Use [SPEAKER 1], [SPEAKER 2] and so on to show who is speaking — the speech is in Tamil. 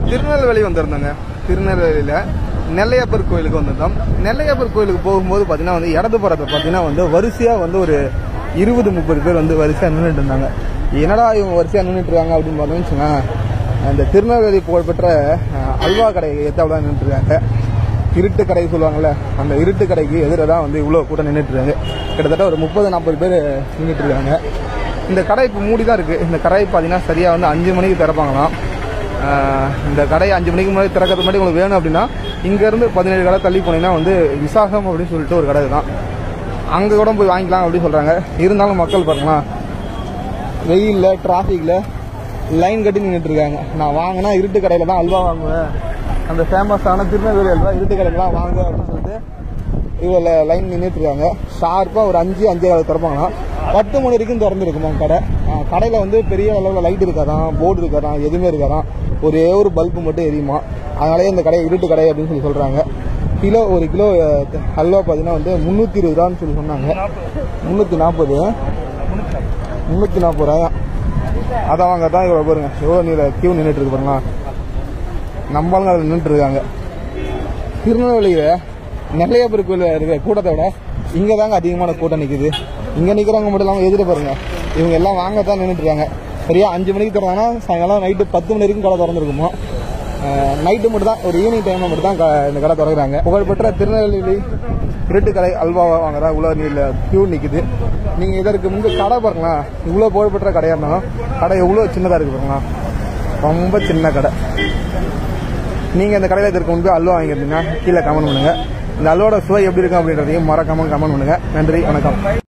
[SPEAKER 1] திருநெல்வேலி வந்திருந்தோங்க திருநெல்வேலியில் நெல்லையப்பர் கோயிலுக்கு வந்திருந்தோம் நெல்லையப்பர் கோயிலுக்கு போகும்போது பார்த்தீங்கன்னா வந்து இடது புறத்தை பார்த்தீங்கன்னா வந்து வரிசையாக வந்து ஒரு இருபது முப்பது பேர் வந்து வரிசையாக நின்றுட்டு இருந்தாங்க என்னடா இவங்க வரிசையாக நின்றுட்டு இருக்காங்க அப்படின்னு பார்த்தோம்னு வச்சுக்கோங்களேன் அந்த திருநெல்வேலி புகழ்பெற்ற அஹ், அல்வா கடை எத்தாவிட நின்றுட்டு இருக்காங்க இருட்டு கடை சொல்லுவாங்கல்ல அந்த இருட்டு கடைக்கு எதிராக தான் வந்து இவ்வளோ கூட்டம் நின்றுட்டு இருக்காங்க கிட்டத்தட்ட ஒரு முப்பது நாற்பது பேர் நின்றுட்டு இருக்காங்க இந்த கடை இப்போ மூடி தான் இருக்குது இந்த கடை பார்த்தீங்கன்னா சரியாக வந்து அஞ்சு மணிக்கு திறப்பாங்களாம் ஆஹ் இந்த கடை அஞ்சு மணிக்கு முன்னாடி திறக்கிறது முன்னாடி உங்களுக்கு வேணும் அப்படின்னா இங்கேருந்து பதினேழு கடை தள்ளி போனீங்கன்னா வந்து விசாகம் அப்படின்னு சொல்லிட்டு ஒரு கடை தான் அங்கே கூட போய் வாங்கிக்கலாம் அப்படின்னு சொல்கிறாங்க இருந்தாலும் மக்கள் பாருங்களா வெயிலில் டிராஃபிக்கில் லைன் கட்டி நின்றுட்டு இருக்காங்க நான் வாங்கினா இருட்டு கடையில் தான் அல்வா வாங்குவேன் அந்த ஃபேமஸான திருநெல்வேலி அல்வா இருட்டு கடையில் தான் வாங்குவேன் அப்படின்னு சொல்லிட்டு இவ்வளோ லைன் நின்றுட்டு இருக்காங்க ஷார்ப்பாக ஒரு அஞ்சு அஞ்சு கால திறப்பாங்கன்னா பத்து மணி வரைக்கும் திறந்துருக்குமா கடை கடையில் வந்து பெரிய அளவில் லைட் இருக்காதான் போர்டு இருக்காதான் எதுவுமே இருக்காதான் ஒரே ஒரு பல்பு மட்டும் எரியுமா அதனாலே இந்த கடை இருட்டு கடை அப்படின்னு சொல்லி சொல்கிறாங்க கிலோ ஒரு கிலோ அஹ், அல்வா பார்த்தீங்கன்னா வந்து முந்நூற்றி இருபது ரூபான்னு சொல்லி சொன்னாங்க முந்நூற்றி நாற்பது முந்நூற்றி நாற்பது ரூபாயா அதை வாங்க தான் இவ்வளோ பாருங்க எவ்வளோ நீல கியூ நின்றுட்டு இருக்கு பாருங்களா நம்மளுங்க அதில் நின்றுட்டு இருக்காங்க திருநெல்வேலியில் நெல்லையப்பர் கோயிலில் இருக்கிற கூட்டத்தை விட இங்கே தாங்க அதிகமான கூட்டம் நிற்குது இங்கே நிற்கிறவங்க மட்டும் இல்லாமல் எதிர பாருங்க இவங்க எல்லாம் வாங்க தான் நின்றுட்டு இருக்காங்க சரியா அஞ்சு மணிக்கு திறந்தாங்கன்னா சாயங்காலம் நைட்டு பத்து மணி வரைக்கும் கடை திறந்துருக்குமா நைட்டு மட்டும் தான் ஒரு ஈவினிங் டைமில் மட்டும் தான் க- இந்த கடை திறக்கிறாங்க புகழ்பெற்ற திருநெல்வேலி இருட்டு கடை அல்வா வாங்குறா இவ்வளோ நீல கியூ நிற்குது நீங்கள் இதற்கு முன்பு கடை பாருங்களேன் இவ்வளோ புகழ்பெற்ற கடையாக இருந்தாலும் கடை எவ்வளோ சின்னதாக இருக்குது பாருங்களா ரொம்ப சின்ன கடை நீங்கள் இந்த கடையில் இதற்கு முன்பு அல்வா வாங்கியிருந்தீங்கன்னா கீழே கமெண்ட் பண்ணுங்கள் இந்த அல்வாவோட சுவை எப்படி இருக்கும் அப்படின்றதையும் மறக்காம கமெண்ட் பண்ணுங்கள் நன்றி வணக்கம்